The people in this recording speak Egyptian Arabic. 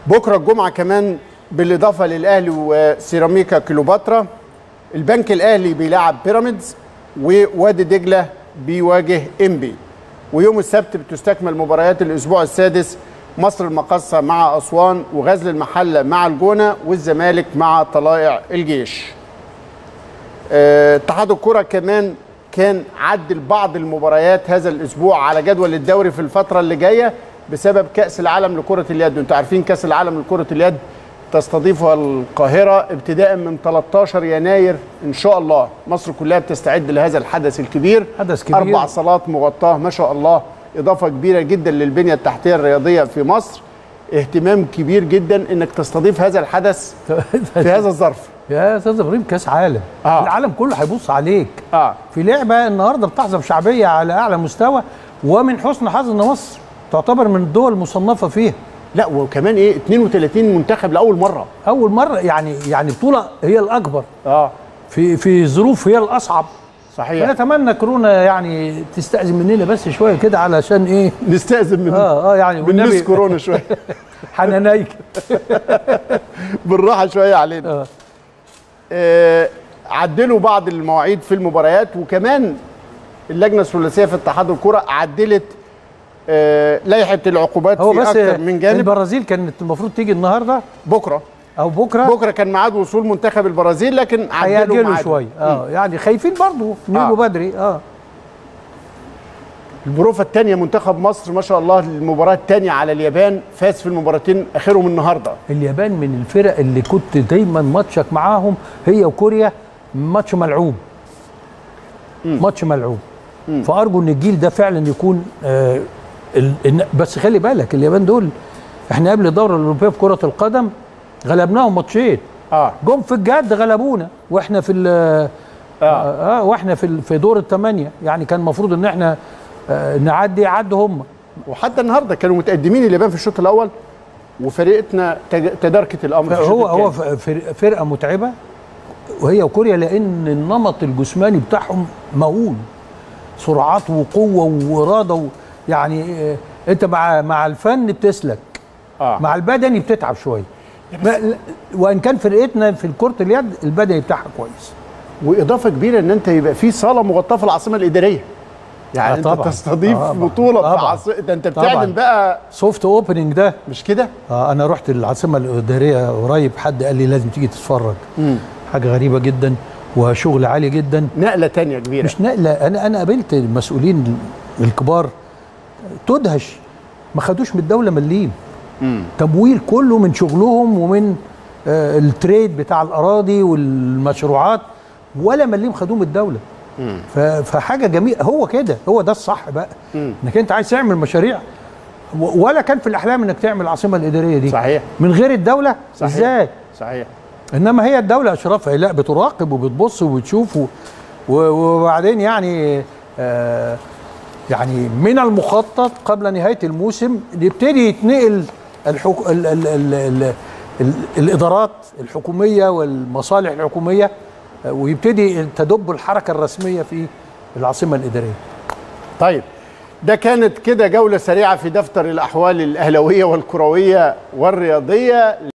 بكره الجمعه كمان بالاضافه للاهلي وسيراميكا كليوباترا البنك الاهلي بيلعب بيراميدز ووادي دجله بيواجه انبي ويوم السبت بتستكمل مباريات الاسبوع السادس مصر المقاصه مع اسوان وغزل المحله مع الجونه والزمالك مع طلائع الجيش آه، اتحاد الكره كمان كان عدل بعض المباريات هذا الاسبوع على جدول الدوري في الفتره اللي جايه بسبب كاس العالم لكره اليد انتوا عارفين كاس العالم لكره اليد تستضيفها القاهره ابتداء من 13 يناير ان شاء الله مصر كلها بتستعد لهذا الحدث الكبير حدث كبير. اربع صالات مغطاه ما شاء الله اضافه كبيره جدا للبنيه التحتيه الرياضيه في مصر اهتمام كبير جدا انك تستضيف هذا الحدث في هذا الظرف يا استاذ ابراهيم كاس عالم آه. العالم كله هيبص عليك اه في لعبه النهارده بتحظى بشعبيه على اعلى مستوى ومن حسن حظ ان مصر تعتبر من الدول المصنفه فيها لا وكمان ايه 32 منتخب لاول مره اول مره يعني يعني بطوله هي الاكبر اه في في ظروف هي الاصعب صحيح فنتمنى كورونا يعني تستأذن مننا بس شويه كده علشان ايه نستأذن من اه اه يعني بالناس كورونا شويه حنانيك بالراحه شويه علينا آه. آه عدلوا بعض المواعيد في المباريات وكمان اللجنه الثلاثيه في اتحاد الكره عدلت آه لائحه العقوبات هو في بس اكثر من جانب البرازيل كانت المفروض تيجي النهارده بكره او بكره بكره كان ميعاد وصول منتخب البرازيل لكن عدلوا هيأجلوا ميعاده. شويه اه يعني خايفين برضه نيجوا آه. بدري اه البروفه الثانيه منتخب مصر ما شاء الله المباراه الثانيه على اليابان فاز في المباراتين اخرهم النهارده اليابان من الفرق اللي كنت دايما ماتشك معاهم هي وكوريا ماتش ملعوب ماتش ملعوب فارجو ان الجيل ده فعلا يكون آه ال... إن- بس خلي بالك اليابان دول احنا قبل الدوره الاوروبيه في كره القدم غلبناهم ماتشين اه جم في الجد غلبونا واحنا في ال اه اه واحنا في ال- في دور الثمانيه يعني كان المفروض ان احنا آه نعدي عدوا هم وحتى النهارده كانوا متقدمين اليابان في الشوط الاول وفريقنا تج- تداركت الامر في الشوط هو هو الثاني. ف- فر- فرقه متعبه وهي وكوريا لان النمط الجسماني بتاعهم مهول سرعات وقوه واراده و يعني آه، انت مع مع الفن بتسلك اه مع البدني بتتعب شويه ما- لا- وان كان فرقتنا في كره اليد البدني بتاعها كويس واضافه كبيره ان انت يبقى في صاله مغطاه في العاصمه الاداريه يعني آه انت طبعاً. تستضيف طبعاً. بطوله في طبعاً. عاصمه ده انت طبعاً. بتعلن بقى سوفت اوبننج ده مش كده آه انا رحت العاصمه الاداريه قريب حد قال لي لازم تيجي تتفرج حاجه غريبه جدا وشغل عالي جدا نقله تانية كبيره مش نقله انا انا قابلت المسؤولين الكبار تدهش ما خدوش من الدوله مليم تمويل كله من شغلهم ومن آه التريد بتاع الاراضي والمشروعات ولا مليم خدوه من الدوله ف- فحاجه جميله هو كده هو ده الصح بقى انك انت عايز تعمل مشاريع و- ولا كان في الاحلام انك تعمل العاصمه الاداريه دي صحيح من غير الدوله صحيح ازاي صحيح انما هي الدوله اشرافها لا بتراقب وبتبص وبتشوف و- و- وبعدين يعني آه يعني من المخطط قبل نهايه الموسم يبتدي يتنقل الحك... ال... ال... ال... ال... ال... الادارات الحكوميه والمصالح الحكوميه آه، ويبتدي تدب الحركه الرسميه في العاصمه الاداريه طيب ده كانت كده جوله سريعه في دفتر الاحوال الاهلاويه والكرويه والرياضيه